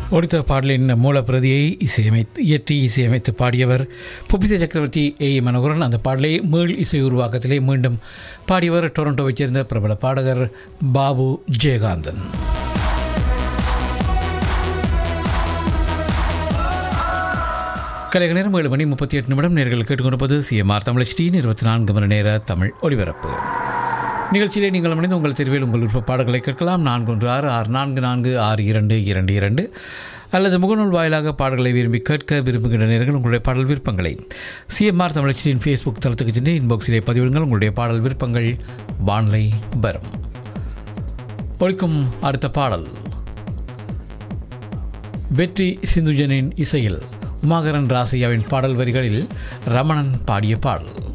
ஒடித்த பாடலின் மூலப்பிரதியை இசையமைத்து இயற்றி இசையமைத்து பாடியவர் புப்பித சக்கரவர்த்தி ஏ மனோகரன் அந்த பாடலை மீள் இசை உருவாக்கத்திலே மீண்டும் பாடியவர் டொரண்டோவைச் சேர்ந்த பிரபல பாடகர் பாபு ஜெயகாந்தன் கலைக நேரம் ஏழு மணி முப்பத்தி எட்டு நிமிடம் நேர்கள் கேட்டுக்கொண்டிருப்பது சிஎம்ஆர் தமிழ் ஸ்டீன் இருபத்தி நான்கு மணி நேர தமிழ் ஒலிபரப்பு நிகழ்ச்சியிலே நீங்கள் மணிந்து உங்கள் தெரிவில் உங்கள் விருப்ப பாடல்களை கேட்கலாம் நான்கு ஒன்று ஆறு ஆறு நான்கு நான்கு ஆறு இரண்டு இரண்டு இரண்டு அல்லது முகநூல் வாயிலாக பாடல்களை விரும்பி கேட்க விரும்புகின்ற நேர்கள் உங்களுடைய பாடல் விருப்பங்களை சிஎம்ஆர் தமிழச்சியின் ஃபேஸ்புக் தளத்துக்கு சென்று இன்பாக்ஸிலே பதிவிடுங்கள் உங்களுடைய பாடல் விருப்பங்கள் வானிலை வரும் ஒழிக்கும் அடுத்த பாடல் வெற்றி சிந்துஜனின் இசையில் உமாகரன் ராசையாவின் பாடல் வரிகளில் ரமணன் பாடிய பாடல்